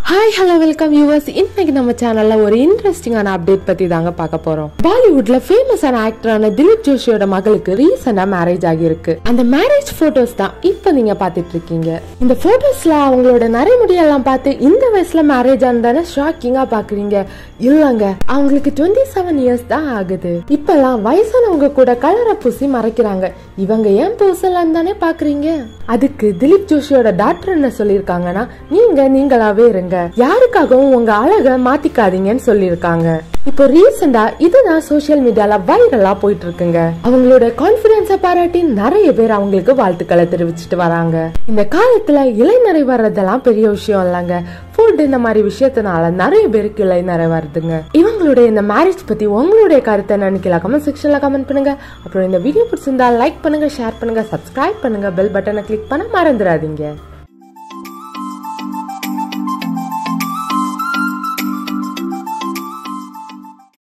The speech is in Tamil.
ஹாய் ஹலோ வெல்கம் யூவர்ஸ் இன்னைக்கு நம்ம சேனல்ல ஒரு இன்ட்ரெஸ்டிங்கான அப்டேட் பத்தி தாங்க பார்க்க போறோம் பாலிவுட்ல ஃபேமஸான ஆக்டரான திலீப் ஜோஷியோட மகளுக்கு ரீசெண்டா மேரேஜ் ஆகியிருக்கு அந்த மேரேஜ் போட்டோஸ் தான் இப்போ நீங்க பாத்துட்டு இருக்கீங்க இந்த போட்டோஸ்ல அவங்களோட நரைமுடியெல்லாம் பார்த்து இந்த வயசுல மேரேஜ் ஆனதானே ஷாக்கிங்கா பாக்குறீங்க இல்லங்க அவங்களுக்கு டுவெண்ட்டி செவன் இயர்ஸ் தான் ஆகுது இப்பெல்லாம் வயசானவங்க கூட கலரை பூசி மறைக்கிறாங்க இவங்க ஏன் பூசலாம் தானே பாக்குறீங்க அதுக்கு திலீப் ஜோஷியோட டாக்டர் என்ன சொல்லிருக்காங்கன்னா நீங்க நீங்களாவே இருங்க யாருக்காகவும் உங்க அழக மாத்திக்காதீங்கன்னு சொல்லிருக்காங்க இப்போ ரீசெண்டா இதுதான் சோசியல் மீடியால வைரலா போயிட்டு இருக்குங்க அவங்களோட கான்பிடன்ஸ பாராட்டி நிறைய பேர் அவங்களுக்கு வாழ்த்துக்களை தெரிவிச்சிட்டு வராங்க இந்த காலத்துல இளைநரை வர்றதெல்லாம் பெரிய விஷயம் இல்லைங்க ஃபுட் இந்த மாதிரி விஷயத்தினால நிறைய பேருக்கு இளைநரை வருதுங்க இவங்களுடைய இந்த மேரேஜ் பத்தி உங்களுடைய கருத்தை நினைக்கல கமெண்ட் செக்ஷன்ல கமெண்ட் பண்ணுங்க அப்புறம் இந்த வீடியோ பிடிச்சிருந்தா லைக் பண்ணுங்க ஷேர் பண்ணுங்க சப்ஸ்கிரைப் பண்ணுங்க பெல் பட்டனை கிளிக் பண்ண மறந்துடாதீங்க